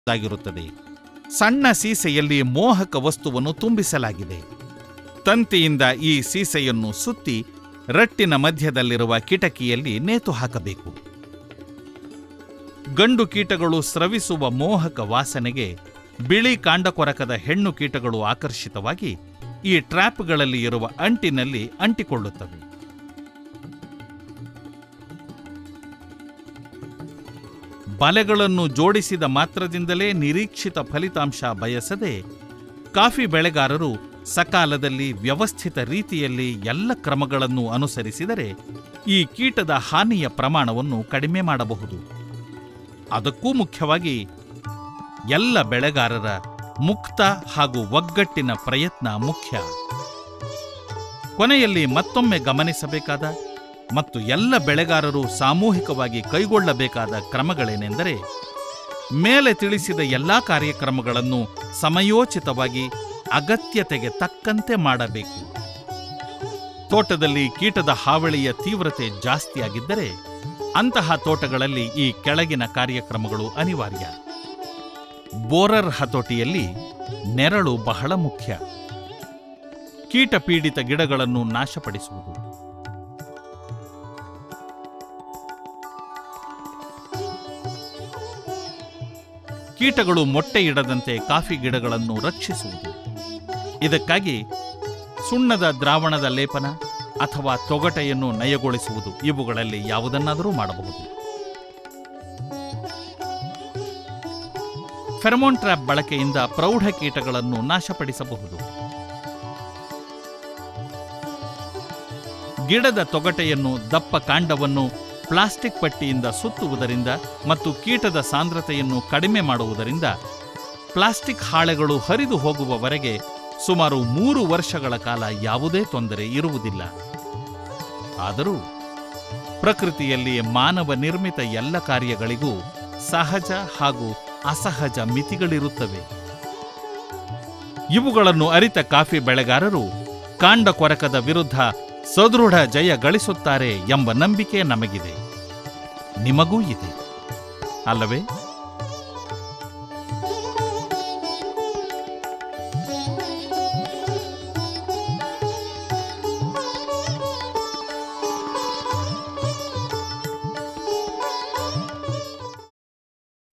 ಆಗಿರುತ್ತದೆ ಸಣ್ಣ ಸೀಸೆಯಲ್ಲಿ ಮೋಹಕ ವಸ್ತುವನ್ನು ತುಂಬಿಸಲಾಗಿದೆ ತಂತಿಯಿಂದ ಈ ಸೀಸೆಯನ್ನು ಸುತ್ತಿ ರಟ್ಟಿನ ಮಧ್ಯದಲ್ಲಿರುವ ಕಿಟಕಿಯಲ್ಲಿ ನೇತು ಹಾಕಬೇಕು ಗಂಡು ಕೀಟಗಳು ಸ್ರವಿಸುವ ಮೋಹಕ ವಾಸನೆಗೆ ಬಿಳಿ ಕಾಂಡಕೊರಕದ ಹೆಣ್ಣು ಕೀಟಗಳು ಆಕರ್ಷಿತವಾಗಿ ಈ ಟ್ರ್ಯಾಪ್ಗಳಲ್ಲಿ ಇರುವ ಅಂಟಿನಲ್ಲಿ ಅಂಟಿಕೊಳ್ಳುತ್ತವೆ ಬಲೆಗಳನ್ನು ಜೋಡಿಸಿದ ಮಾತ್ರದಿಂದಲೇ ನಿರೀಕ್ಷಿತ ಫಲಿತಾಂಶ ಬಯಸದೆ ಕಾಫಿ ಬೆಳೆಗಾರರು ಸಕಾಲದಲ್ಲಿ ವ್ಯವಸ್ಥಿತ ರೀತಿಯಲ್ಲಿ ಎಲ್ಲ ಕ್ರಮಗಳನ್ನು ಅನುಸರಿಸಿದರೆ ಈ ಕೀಟದ ಹಾನಿಯ ಪ್ರಮಾಣವನ್ನು ಕಡಿಮೆ ಮಾಡಬಹುದು ಅದಕ್ಕೂ ಮುಖ್ಯವಾಗಿ ಎಲ್ಲ ಬೆಳೆಗಾರರ ಮುಕ್ತ ಹಾಗೂ ಒಗ್ಗಟ್ಟಿನ ಪ್ರಯತ್ನ ಮುಖ್ಯ ಕೊನೆಯಲ್ಲಿ ಮತ್ತೊಮ್ಮೆ ಗಮನಿಸಬೇಕಾದ ಮತ್ತು ಎಲ್ಲ ಬೆಳೆಗಾರರು ಸಾಮೂಹಿಕವಾಗಿ ಕೈಗೊಳ್ಳಬೇಕಾದ ಕ್ರಮಗಳೇನೆಂದರೆ ಮೇಲೆ ತಿಳಿಸಿದ ಎಲ್ಲಾ ಕಾರ್ಯಕ್ರಮಗಳನ್ನು ಸಮಯೋಚಿತವಾಗಿ ಅಗತ್ಯತೆಗೆ ತಕ್ಕಂತೆ ಮಾಡಬೇಕು ತೋಟದಲ್ಲಿ ಕೀಟದ ಹಾವಳಿಯ ತೀವ್ರತೆ ಜಾಸ್ತಿಯಾಗಿದ್ದರೆ ಅಂತಹ ತೋಟಗಳಲ್ಲಿ ಈ ಕೆಳಗಿನ ಕಾರ್ಯಕ್ರಮಗಳು ಅನಿವಾರ್ಯ ಬೋರರ್ ಹತೋಟಿಯಲ್ಲಿ ನೆರಳು ಬಹಳ ಮುಖ್ಯ ಕೀಟ ಪೀಡಿತ ಗಿಡಗಳನ್ನು ನಾಶಪಡಿಸುವುದು ಕೀಟಗಳು ಮೊಟ್ಟೆ ಇಡದಂತೆ ಕಾಫಿ ಗಿಡಗಳನ್ನು ರಕ್ಷಿಸುವುದು ಇದಕ್ಕಾಗಿ ಸುಣ್ಣದ ದ್ರಾವಣದ ಲೇಪನ ಅಥವಾ ತೊಗಟೆಯನ್ನು ನಯಗೊಳಿಸುವುದು ಇವುಗಳಲ್ಲಿ ಯಾವುದನ್ನಾದರೂ ಮಾಡಬಹುದು ಫೆರಮೋನ್ ಟ್ರ್ಯಾಪ್ ಬಳಕೆಯಿಂದ ಪ್ರೌಢ ಕೀಟಗಳನ್ನು ನಾಶಪಡಿಸಬಹುದು ಗಿಡದ ತೊಗಟೆಯನ್ನು ದಪ್ಪ ಕಾಂಡವನ್ನು ಪ್ಲಾಸ್ಟಿಕ್ ಪಟ್ಟಿಯಿಂದ ಸುತ್ತುವುದರಿಂದ ಮತ್ತು ಕೀಟದ ಸಾಂದ್ರತೆಯನ್ನು ಕಡಿಮೆ ಮಾಡುವುದರಿಂದ ಪ್ಲಾಸ್ಟಿಕ್ ಹಾಳೆಗಳು ಹರಿದು ಹೋಗುವವರೆಗೆ ಸುಮಾರು ಮೂರು ವರ್ಷಗಳ ಕಾಲ ಯಾವುದೇ ತೊಂದರೆ ಇರುವುದಿಲ್ಲ ಆದರೂ ಪ್ರಕೃತಿಯಲ್ಲಿ ಮಾನವ ನಿರ್ಮಿತ ಎಲ್ಲ ಕಾರ್ಯಗಳಿಗೂ ಸಹಜ ಹಾಗೂ ಅಸಹಜ ಮಿತಿಗಳಿರುತ್ತವೆ ಇವುಗಳನ್ನು ಅರಿತ ಕಾಫಿ ಬೆಳೆಗಾರರು ಕಾಂಡ ಕೊರಕದ ವಿರುದ್ಧ ಸದೃಢ ಜಯ ಗಳಿಸುತ್ತಾರೆ ಎಂಬ ನಂಬಿಕೆ ನಮಗಿದೆ ನಿಮಗೂ ಇದೆ ಅಲ್ಲವೇ